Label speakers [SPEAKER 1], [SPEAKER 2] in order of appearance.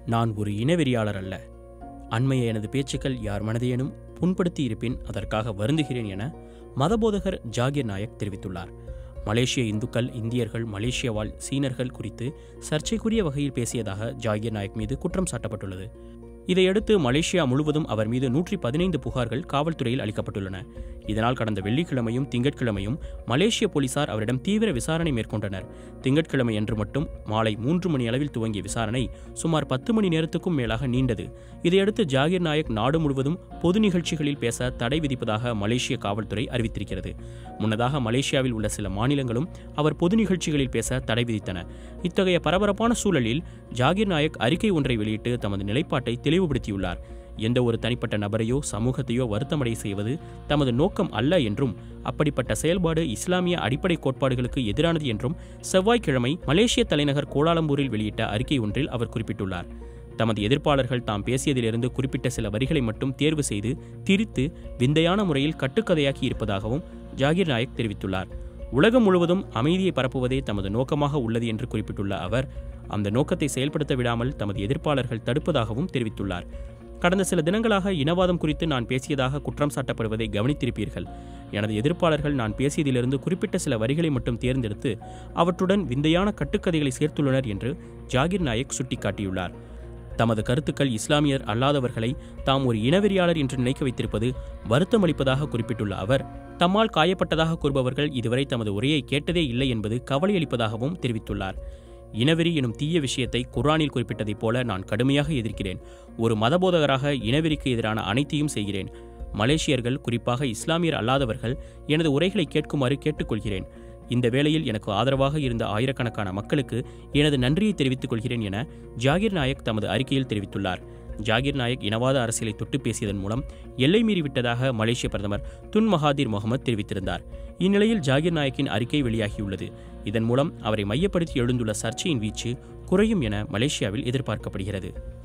[SPEAKER 1] நான் ஒரு இனவெறியாளர் அல்ல அண்மைய எனது பேச்சுக்கள் யார் மனதையேனும் புண்படுத்தி இருப்பின் அதற்காக வருந்துகிறேன் என மதபோதகர் ஜாகிர் நாயக் தெரிவித்துள்ளார் மலேசிய இந்துக்கள் இந்தியர்கள் மலேசிய வாழ் சீனர்கள் குறித்து சர்ச்சைக்குரிய வகையில் பேசியதாக ஜாகிர் நாயக் மீது குற்றம் சாட்டப்பட்டுள்ளது இதையடுத்து மலேசியா முழுவதும் அவர் மீது நூற்றி பதினைந்து புகார்கள் காவல்துறையில் அளிக்கப்பட்டுள்ளன இதனால் கடந்த வெள்ளிக்கிழமையும் திங்கட்கிழமையும் மலேசிய போலீசார் அவரிடம் தீவிர விசாரணை மேற்கொண்டனர் திங்கட்கிழமை அன்று மட்டும் மாலை மூன்று மணி அளவில் துவங்கிய விசாரணை சுமார் பத்து மணி நேரத்துக்கும் மேலாக நீண்டது இதையடுத்து ஜாகிர் நாயக் நாடு முழுவதும் பொது நிகழ்ச்சிகளில் பேச தடை விதிப்பதாக மலேசிய காவல்துறை அறிவித்திருக்கிறது முன்னதாக மலேசியாவில் உள்ள சில மாநிலங்களும் அவர் பொது நிகழ்ச்சிகளில் பேச தடை விதித்தன இத்தகைய பரபரப்பான சூழலில் ஜாகிர் நாயக் அறிக்கை ஒன்றை வெளியிட்டு தமது நிலைப்பாட்டை தெளிவுபடுத்தியுள்ளார் எந்த ஒரு தனிப்பட்ட நபரையோ சமூகத்தையோ வருத்தமடைய செய்வது தமது நோக்கம் அல்ல என்றும் அப்படிப்பட்ட செயல்பாடு இஸ்லாமிய அடிப்படை கோட்பாடுகளுக்கு எதிரானது என்றும் செவ்வாய்க்கிழமை மலேசிய தலைநகர் கோலாலம்பூரில் வெளியிட்ட அறிக்கை ஒன்றில் அவர் குறிப்பிட்டுள்ளார் தமது எதிர்ப்பாளர்கள் தாம் பேசியதிலிருந்து குறிப்பிட்ட சில வரிகளை மட்டும் தேர்வு செய்து திரித்து விந்தையான முறையில் கட்டுக்கதையாக்கி இருப்பதாகவும் ஜாகிர் நாயக் தெரிவித்துள்ளார் உலகம் முழுவதும் அமைதியை பரப்புவதே தமது நோக்கமாக உள்ளது என்று குறிப்பிட்டுள்ள அவர் அந்த நோக்கத்தை செயல்படுத்த விடாமல் தமது எதிர்ப்பாளர்கள் தடுப்பதாகவும் தெரிவித்துள்ளார் கடந்த சில தினங்களாக இனவாதம் குறித்து நான் பேசியதாக குற்றம் சாட்டப்படுவதை கவனித்திருப்பீர்கள் எனது எதிர்ப்பாளர்கள் நான் பேசியதிலிருந்து குறிப்பிட்ட சில வரிகளை மட்டும் தேர்ந்தெடுத்து அவற்றுடன் விந்தையான கட்டுக்கதைகளை சேர்த்துள்ளனர் என்று ஜாகிர் நாயக் சுட்டிக்காட்டியுள்ளார் தமது கருத்துக்கள் இஸ்லாமியர் அல்லாதவர்களை தாம் ஒரு இனவெறியாளர் என்று நினைக்க வைத்திருப்பது வருத்தமளிப்பதாக குறிப்பிட்டுள்ள அவர் தம்மால் காயப்பட்டதாக கூறுபவர்கள் இதுவரை தமது உரையை கேட்டதே இல்லை என்பது கவலையளிப்பதாகவும் தெரிவித்துள்ளார் இனவெறி எனும் தீய விஷயத்தை குர்ஆனில் குறிப்பிட்டதைப் போல நான் கடுமையாக எதிர்க்கிறேன் ஒரு மதபோதகராக இனவெறிக்கு எதிரான அனைத்தையும் செய்கிறேன் மலேசியர்கள் குறிப்பாக இஸ்லாமியர் அல்லாதவர்கள் எனது உரைகளை கேட்குமாறு கேட்டுக்கொள்கிறேன் இந்த வேளையில் எனக்கு ஆதரவாக இருந்த ஆயிரக்கணக்கான மக்களுக்கு எனது நன்றியை தெரிவித்துக் கொள்கிறேன் என ஜாகிர் நாயக் தமது அறிக்கையில் தெரிவித்துள்ளார் ஜாகிர் நாயக் இனவாத அரசியலை தொட்டு பேசியதன் மூலம் எல்லை மீறிவிட்டதாக மலேசிய பிரதமர் துன் மகாதீர் முகமது தெரிவித்திருந்தார் இந்நிலையில் ஜாகிர் நாயக்கின் அறிக்கை வெளியாகியுள்ளது இதன் மூலம் அவரை மையப்படுத்தி எழுந்துள்ள சர்ச்சையின் வீச்சு குறையும் என மலேசியாவில் எதிர்பார்க்கப்படுகிறது